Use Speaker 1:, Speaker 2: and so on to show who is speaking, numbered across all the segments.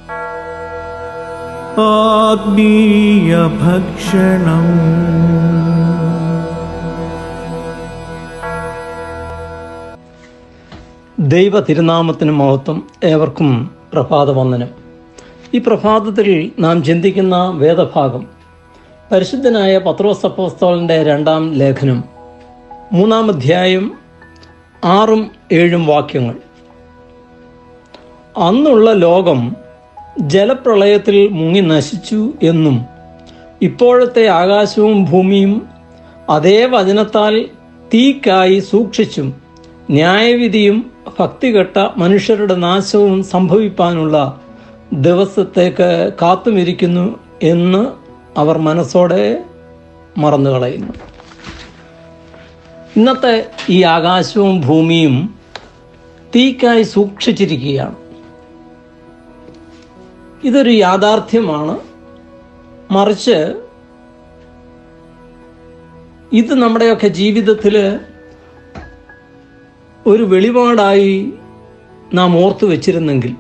Speaker 1: ആത്മീയഭക്ഷണം
Speaker 2: ദൈവ തിരുനാമത്തിന് മഹത്വം ഏവർക്കും പ്രഭാതവന്ദനം ഈ പ്രഭാതത്തിൽ നാം ചിന്തിക്കുന്ന വേദഭാഗം പരിശുദ്ധനായ പത്രോസ് അപ്പോസ്തോലിൻ്റെ രണ്ടാം ലേഖനം മൂന്നാം അധ്യായം ആറും ഏഴും വാക്യങ്ങൾ അന്നുള്ള ലോകം ജലപ്രളയത്തിൽ മുങ്ങി നശിച്ചു എന്നും ഇപ്പോഴത്തെ ആകാശവും ഭൂമിയും അതേ വചനത്താൽ തീക്കായി സൂക്ഷിച്ചും ന്യായവിധിയും ഭക്തികെട്ട മനുഷ്യരുടെ നാശവും സംഭവിപ്പാനുള്ള ദിവസത്തേക്ക് കാത്തുമിരിക്കുന്നു എന്ന് അവർ മനസ്സോടെ മറന്നുകളയുന്നു ഇന്നത്തെ ഈ ആകാശവും ഭൂമിയും തീക്കായി സൂക്ഷിച്ചിരിക്കുകയാണ് ഇതൊരു യാഥാർത്ഥ്യമാണ് മറിച്ച് ഇത് നമ്മുടെയൊക്കെ ജീവിതത്തിൽ ഒരു വെളിപാടായി നാം ഓർത്തു വച്ചിരുന്നെങ്കിൽ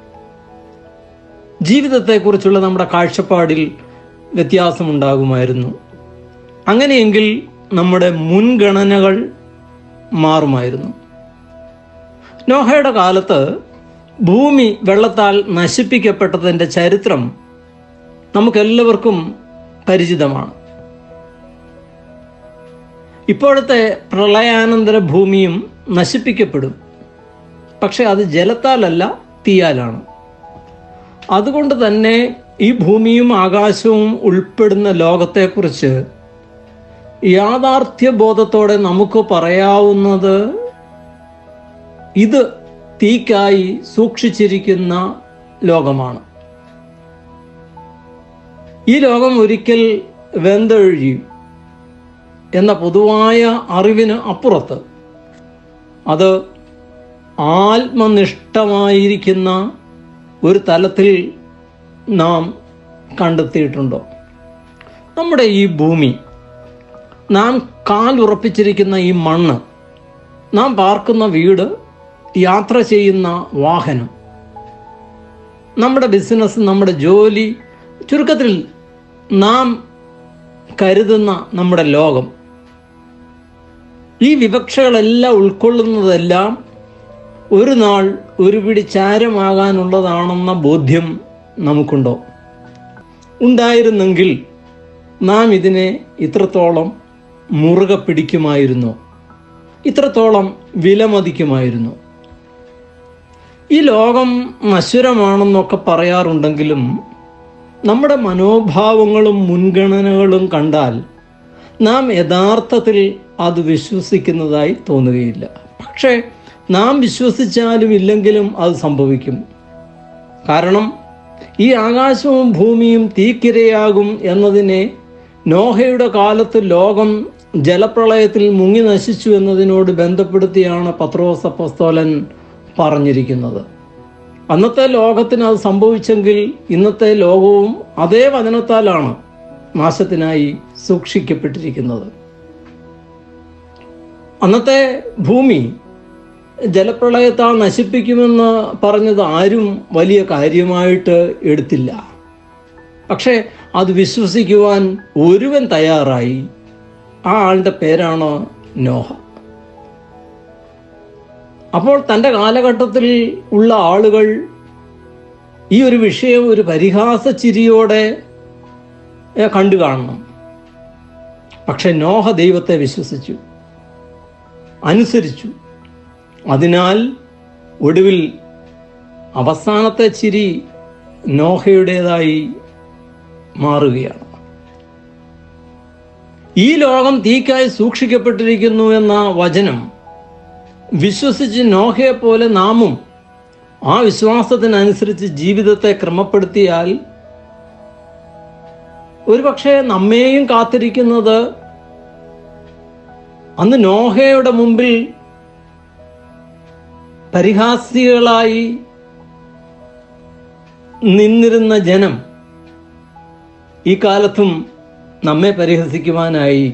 Speaker 2: ജീവിതത്തെക്കുറിച്ചുള്ള നമ്മുടെ കാഴ്ചപ്പാടിൽ വ്യത്യാസമുണ്ടാകുമായിരുന്നു അങ്ങനെയെങ്കിൽ നമ്മുടെ മുൻഗണനകൾ മാറുമായിരുന്നു നോഹയുടെ കാലത്ത് ഭൂമി വെള്ളത്താൽ നശിപ്പിക്കപ്പെട്ടതിൻ്റെ ചരിത്രം നമുക്കെല്ലാവർക്കും പരിചിതമാണ് ഇപ്പോഴത്തെ പ്രളയാനന്തര ഭൂമിയും നശിപ്പിക്കപ്പെടും പക്ഷെ അത് ജലത്താലല്ല തീയാലാണ് അതുകൊണ്ട് തന്നെ ഈ ഭൂമിയും ആകാശവും ഉൾപ്പെടുന്ന ലോകത്തെക്കുറിച്ച് യാഥാർത്ഥ്യ ബോധത്തോടെ നമുക്ക് പറയാവുന്നത് ഇത് തീക്കായി സൂക്ഷിച്ചിരിക്കുന്ന ലോകമാണ് ഈ ലോകം ഒരിക്കൽ വെന്തൊഴിയും എന്ന പൊതുവായ അറിവിന് അപ്പുറത്ത് അത് ആത്മനിഷ്ഠമായിരിക്കുന്ന ഒരു തലത്തിൽ നാം കണ്ടെത്തിയിട്ടുണ്ടോ നമ്മുടെ ഈ ഭൂമി നാം കാലുറപ്പിച്ചിരിക്കുന്ന ഈ മണ്ണ് നാം പാർക്കുന്ന വീട് യാത്ര ചെയ്യുന്ന വാഹനം നമ്മുടെ ബിസിനസ് നമ്മുടെ ജോലി ചുരുക്കത്തിൽ നാം കരുതുന്ന നമ്മുടെ ലോകം ഈ വിവക്ഷകളെല്ലാം ഉൾക്കൊള്ളുന്നതെല്ലാം ഒരു നാൾ ഒരു പിടി ചാരമാകാനുള്ളതാണെന്ന ബോധ്യം നമുക്കുണ്ടോ ഉണ്ടായിരുന്നെങ്കിൽ നാം ഇതിനെ ഇത്രത്തോളം മുറുകെ പിടിക്കുമായിരുന്നു ഇത്രത്തോളം വിലമതിക്കുമായിരുന്നു ഈ ലോകം നശ്വരമാണെന്നൊക്കെ പറയാറുണ്ടെങ്കിലും നമ്മുടെ മനോഭാവങ്ങളും മുൻഗണനകളും കണ്ടാൽ നാം യഥാർത്ഥത്തിൽ അത് വിശ്വസിക്കുന്നതായി തോന്നുകയില്ല പക്ഷേ നാം വിശ്വസിച്ചാലും ഇല്ലെങ്കിലും അത് സംഭവിക്കും കാരണം ഈ ആകാശവും ഭൂമിയും തീക്കിരയാകും എന്നതിനെ നോഹയുടെ കാലത്ത് ലോകം ജലപ്രളയത്തിൽ മുങ്ങി നശിച്ചു എന്നതിനോട് ബന്ധപ്പെടുത്തിയാണ് പത്രോസ് അപ്പസ്തോലൻ പറഞ്ഞിരിക്കുന്നത് അന്നത്തെ ലോകത്തിന് അത് സംഭവിച്ചെങ്കിൽ ഇന്നത്തെ ലോകവും അതേ വചനത്താലാണ് നാശത്തിനായി സൂക്ഷിക്കപ്പെട്ടിരിക്കുന്നത് അന്നത്തെ ഭൂമി ജലപ്രളയത്താൽ നശിപ്പിക്കുമെന്ന് പറഞ്ഞത് ആരും വലിയ കാര്യമായിട്ട് എടുത്തില്ല പക്ഷേ അത് വിശ്വസിക്കുവാൻ ഒരുവൻ തയ്യാറായി ആ ആളുടെ പേരാണ് നോഹ അപ്പോൾ തൻ്റെ കാലഘട്ടത്തിൽ ഉള്ള ആളുകൾ ഈ ഒരു വിഷയം ഒരു പരിഹാസ ചിരിയോടെ ഏ, കണ്ടു കാണണം പക്ഷെ നോഹ ദൈവത്തെ വിശ്വസിച്ചു അനുസരിച്ചു അതിനാൽ ഒടുവിൽ അവസാനത്തെ ചിരി നോഹയുടേതായി മാറുകയാണ് ഈ ലോകം തീക്കായി സൂക്ഷിക്കപ്പെട്ടിരിക്കുന്നു എന്ന വചനം വിശ്വസിച്ച് നോഹയെ പോലെ നാമും ആ വിശ്വാസത്തിനനുസരിച്ച് ജീവിതത്തെ ക്രമപ്പെടുത്തിയാൽ ഒരുപക്ഷെ നമ്മെയും കാത്തിരിക്കുന്നത് അന്ന് നോഹയുടെ മുമ്പിൽ പരിഹാസികളായി നിന്നിരുന്ന ജനം ഈ കാലത്തും നമ്മെ പരിഹസിക്കുവാനായി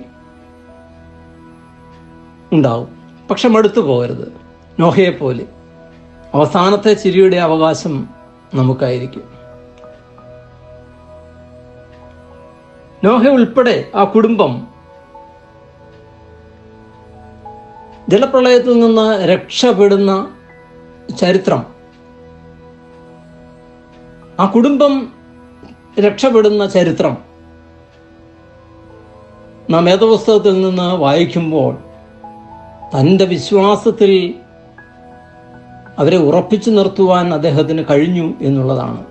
Speaker 2: ഉണ്ടാവും പക്ഷെ മടുത്തു പോകരുത് നോഹയെ പോലെ അവസാനത്തെ ചിരിയുടെ അവകാശം നമുക്കായിരിക്കും നോഹ ഉൾപ്പെടെ ആ കുടുംബം ജലപ്രളയത്തിൽ നിന്ന് രക്ഷപ്പെടുന്ന ചരിത്രം ആ കുടുംബം രക്ഷപ്പെടുന്ന ചരിത്രം നാം വേദപുസ്തകത്തിൽ നിന്ന് വായിക്കുമ്പോൾ തൻ്റെ വിശ്വാസത്തിൽ അവരെ ഉറപ്പിച്ചു നിർത്തുവാൻ അദ്ദേഹത്തിന് കഴിഞ്ഞു എന്നുള്ളതാണ്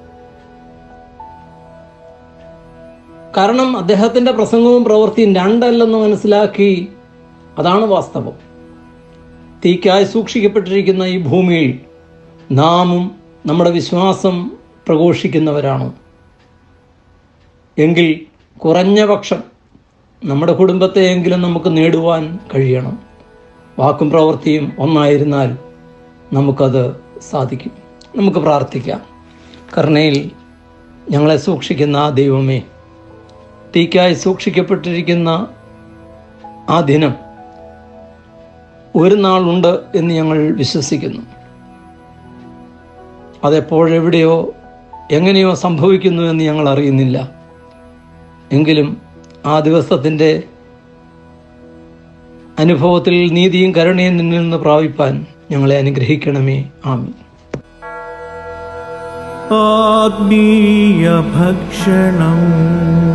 Speaker 2: കാരണം അദ്ദേഹത്തിന്റെ പ്രസംഗവും പ്രവൃത്തിയും രണ്ടല്ലെന്ന് മനസ്സിലാക്കി അതാണ് വാസ്തവം തീക്കായി സൂക്ഷിക്കപ്പെട്ടിരിക്കുന്ന ഈ ഭൂമിയിൽ നാമും നമ്മുടെ വിശ്വാസം പ്രഘോഷിക്കുന്നവരാണ് എങ്കിൽ കുറഞ്ഞ പക്ഷം നമ്മുടെ കുടുംബത്തെയെങ്കിലും നമുക്ക് നേടുവാൻ കഴിയണം വാക്കും പ്രവൃത്തിയും ഒന്നായിരുന്നാൽ നമുക്കത് സാധിക്കും നമുക്ക് പ്രാർത്ഥിക്കാം കരുണയിൽ ഞങ്ങളെ സൂക്ഷിക്കുന്ന ആ ദൈവമേ തീക്കായി സൂക്ഷിക്കപ്പെട്ടിരിക്കുന്ന ആ ദിനം ഒരു നാളുണ്ട് എന്ന് ഞങ്ങൾ വിശ്വസിക്കുന്നു അതെപ്പോഴെവിടെയോ എങ്ങനെയോ സംഭവിക്കുന്നു എന്ന് ഞങ്ങൾ അറിയുന്നില്ല എങ്കിലും ആ ദിവസത്തിൻ്റെ അനുഭവത്തിൽ നീതിയും കരുണയും നിന്നിൽ നിന്ന് പ്രാപിപ്പാൻ ഞങ്ങളെ അനുഗ്രഹിക്കണമേ ആമി
Speaker 1: ആത്മീയ ഭക്ഷണം